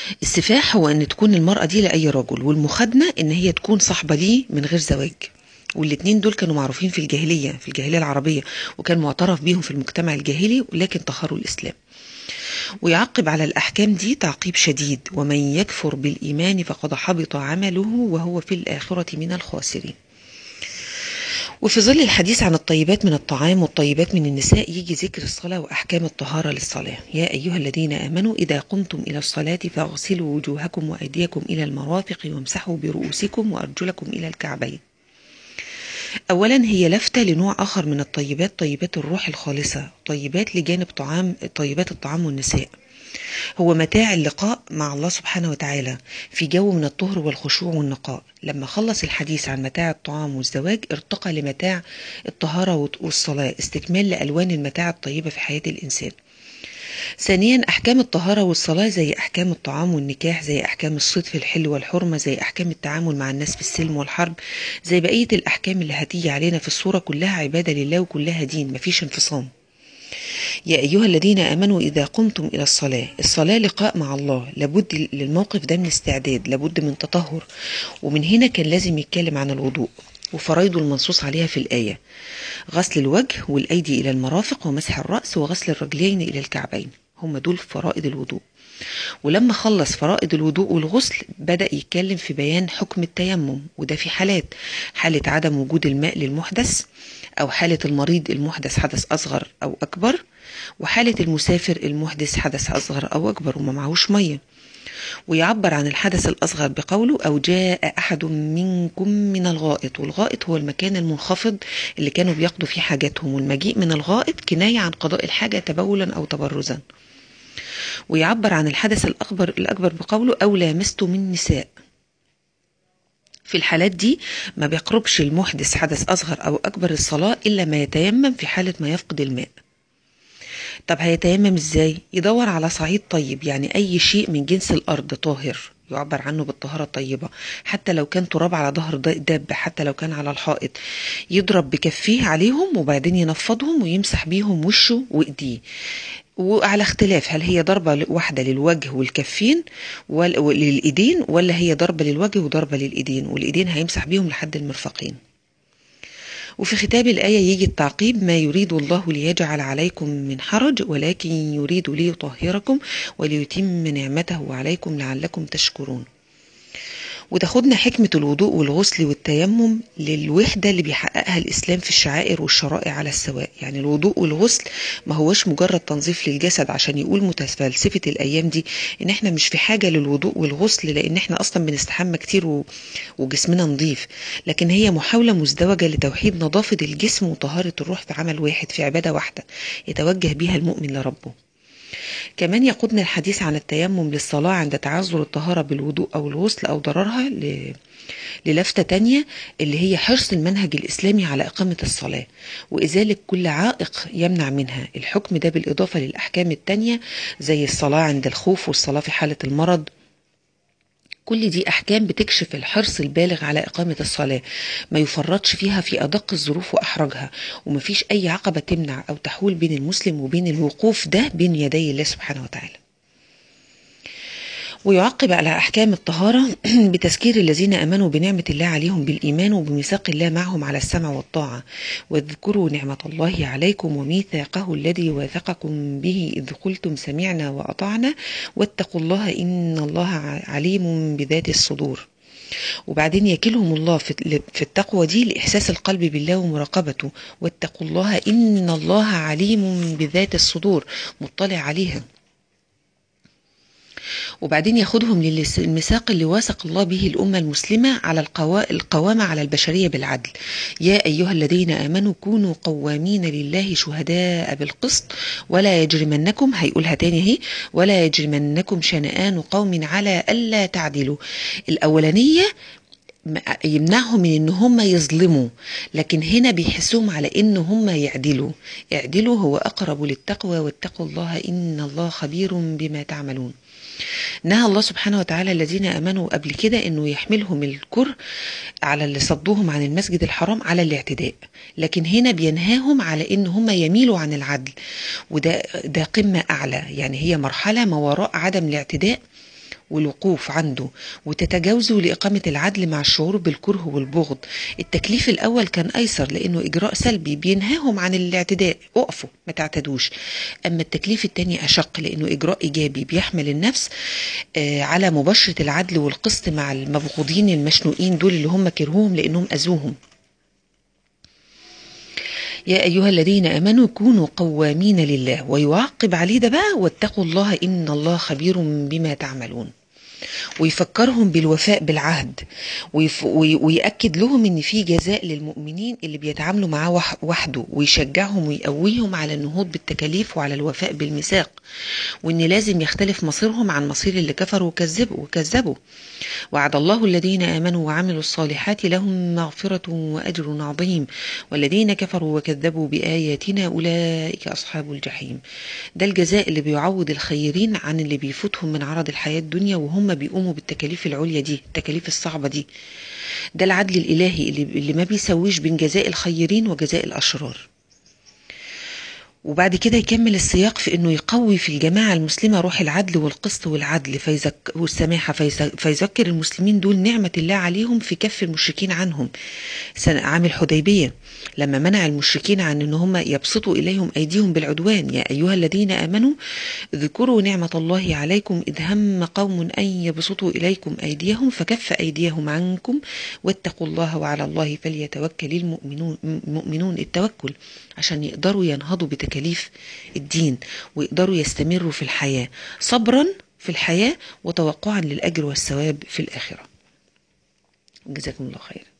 السفاح هو ان تكون المرأة دي لأي رجل والمخادنة ان هي تكون صاحبة ليه من غير زواج والاتنين دول كانوا معروفين في الجاهلية في الجاهلية العربية وكان معترف بيهم في المجتمع الجاهلي ولكن طهروا الإسلام ويعقب على الأحكام دي تعقيب شديد ومن يكفر بالإيمان فقد حبط عمله وهو في الآخرة من الخاسرين وفي ظل الحديث عن الطيبات من الطعام والطيبات من النساء يجي ذكر الصلاة وأحكام الطهارة للصلاة يا أيها الذين آمنوا إذا قمتم إلى الصلاة فاغسلوا وجوهكم وأيديكم إلى المرافق وامسحوا برؤوسكم وأرجلكم إلى الكعبين أولا هي لفتة لنوع آخر من الطيبات طيبات الروح الخالصة طيبات لجانب طعام طيبات الطعام والنساء هو متاع اللقاء مع الله سبحانه وتعالى في جو من الطهر والخشوع والنقاء لما خلص الحديث عن متاع الطعام والزواج ارتقى لمتاع الطهارة والصلاة استكمال لألوان المتاع الطيبة في حياة الإنسان ثانيا أحكام الطهارة والصلاة زي أحكام الطعام والنكاح زي أحكام الصيد في الحل والحرمة زي أحكام التعامل مع الناس في السلم والحرب زي بقية الأحكام اللي هتيجي علينا في الصورة كلها عبادة لله وكلها دين مفيش انفصام يا أيها الذين آمنوا إذا قمتم إلى الصلاة الصلاة لقاء مع الله لابد للموقف ده من استعداد لابد من تطهر ومن هنا كان لازم يتكلم عن الوضوء وفرائضه المنصوص عليها في الآية غسل الوجه والأيدي إلى المرافق ومسح الرأس وغسل الرجلين إلى الكعبين هم دول فرائض الوضوء ولما خلص فرائض الوضوء والغسل بدأ يتكلم في بيان حكم التيمم وده في حالات حالة عدم وجود الماء للمحدث أو حالة المريض المحدث حدث أصغر أو أكبر وحالة المسافر المحدث حدث أصغر أو أكبر وما معهوش مية ويعبر عن الحدث الأصغر بقوله أو جاء أحد منكم من الغائط والغائط هو المكان المنخفض اللي كانوا بيقضوا فيه حاجاتهم والمجيء من الغائط كناية عن قضاء الحاجة تبولا أو تبرزا ويعبر عن الحدث الأكبر, الأكبر بقوله أو لامستم النساء في الحالات دي ما بيقربش المحدث حدث أصغر أو أكبر الصلاة إلا ما يتيمم في حالة ما يفقد الماء طب هيتيمم ازاي يدور على صعيد طيب يعني اي شيء من جنس الارض طاهر يعبر عنه بالطهارة الطيبة حتى لو كان تراب على ظهر دابة حتى لو كان على الحائط يضرب بكفيه عليهم وبعدين ينفضهم ويمسح بيهم وشه وايديه وعلى اختلاف هل هي ضربة واحدة للوجه والكفين وللإيدين ولا هي ضربة للوجه وضربة للإيدين والإيدين هيمسح بيهم لحد المرفقين وفي ختام الآية يجي التعقيب ما يريد الله ليجعل عليكم من حرج ولكن يريد ليطهركم وليتم نعمته عليكم لعلكم تشكرون وتاخدنا حكمة الوضوء والغسل والتيمم للوحدة اللي بيحققها الإسلام في الشعائر والشرائع على السواء يعني الوضوء والغسل ما هوش مجرد تنظيف للجسد عشان يقول متفلسفة الأيام دي إن إحنا مش في حاجة للوضوء والغسل لأن إحنا أصلا بنستحمى كتير وجسمنا نظيف لكن هي محاولة مزدوجة لتوحيد نظافة الجسم وطهارة الروح في عمل واحد في عبادة واحدة يتوجه بها المؤمن لربه كمان يقودنا الحديث عن التيمم للصلاة عند تعذر الطهارة بالوضوء أو الغسل أو ضررها ل... للفتة تانية اللي هي حرص المنهج الإسلامي على إقامة الصلاة وإزالة كل عائق يمنع منها الحكم ده بالإضافة للأحكام التانية زي الصلاة عند الخوف والصلاة في حالة المرض كل دي أحكام بتكشف الحرص البالغ على إقامة الصلاة ما يفرطش فيها في أدق الظروف وأحرجها ومفيش أي عقبة تمنع أو تحول بين المسلم وبين الوقوف ده بين يدي الله سبحانه وتعالى ويعقب على أحكام الطهارة بتذكير الذين أمنوا بنعمة الله عليهم بالإيمان وبميثاق الله معهم على السمع والطاعة واذكروا نعمة الله عليكم وميثاقه الذي واثقكم به إذ قلتم سمعنا وأطعنا واتقوا الله إن الله عليم بذات الصدور وبعدين يكلهم الله في التقوى دي لإحساس القلب بالله ومراقبته واتقوا الله إن الله عليم بذات الصدور مطلع عليها وبعدين ياخدهم للميثاق اللي واثق الله به الأمة المسلمة على القوامة على البشرية بالعدل يا أيها الذين آمنوا كونوا قوامين لله شهداء بالقسط ولا يجرمنكم هيقولها تاني اهي ولا يجرمنكم شنآن قوم على ألا تعدلوا الأولانية يمنعهم من ان هم يظلموا لكن هنا بيحسوهم على ان هم يعدلوا اعدلوا هو اقرب للتقوى واتقوا الله ان الله خبير بما تعملون نهى الله سبحانه وتعالى الذين امنوا قبل كده انه يحملهم الكره على اللي صدوهم عن المسجد الحرام على الاعتداء لكن هنا بينهاهم على ان هم يميلوا عن العدل وده ده قمه اعلى يعني هي مرحله ما وراء عدم الاعتداء والوقوف عنده وتتجاوزوا لإقامة العدل مع الشعور بالكره والبغض التكليف الأول كان أيسر لأنه إجراء سلبي بينهاهم عن الاعتداء اقفوا ما تعتدوش أما التكليف التاني أشق لأنه إجراء إيجابي بيحمل النفس آه، على مباشرة العدل والقسط مع المبغوضين المشنوقين دول اللي هم كرهوهم لأنهم أذوهم يا أيها الذين آمنوا كونوا قوامين لله ويعقب عليه ده بقى واتقوا الله إن الله خبير بما تعملون ويفكرهم بالوفاء بالعهد ويف... وي... ويأكد لهم ان في جزاء للمؤمنين اللي بيتعاملوا معاه وح... وحده ويشجعهم ويقويهم على النهوض بالتكاليف وعلى الوفاء بالميثاق وان لازم يختلف مصيرهم عن مصير اللي كفروا وكذبوا وكذبوا وعد الله الذين آمنوا وعملوا الصالحات لهم مغفرة وأجر عظيم والذين كفروا وكذبوا بآياتنا أولئك أصحاب الجحيم ده الجزاء اللي بيعوض الخيرين عن اللي بيفوتهم من عرض الحياة الدنيا وهم بيقوموا بالتكاليف العليا دي التكاليف الصعبة دي ده العدل الإلهي اللي, اللي ما بيسويش بين جزاء الخيرين وجزاء الأشرار وبعد كده يكمل السياق في انه يقوي في الجماعه المسلمه روح العدل والقسط والعدل فيزك والسماحه فيز- فيذكر المسلمين دول نعمه الله عليهم في كف المشركين عنهم سنة عام الحديبيه لما منع المشركين عن ان هم يبسطوا اليهم ايديهم بالعدوان يا ايها الذين امنوا اذكروا نعمه الله عليكم اذ هم قوم ان يبسطوا اليكم ايديهم فكف ايديهم عنكم واتقوا الله وعلى الله فليتوكل المؤمنون المؤمنون التوكل عشان يقدروا ينهضوا بتكاليف الدين ويقدروا يستمروا في الحياة صبرا في الحياة وتوقعا للأجر والثواب في الآخرة جزاكم الله خير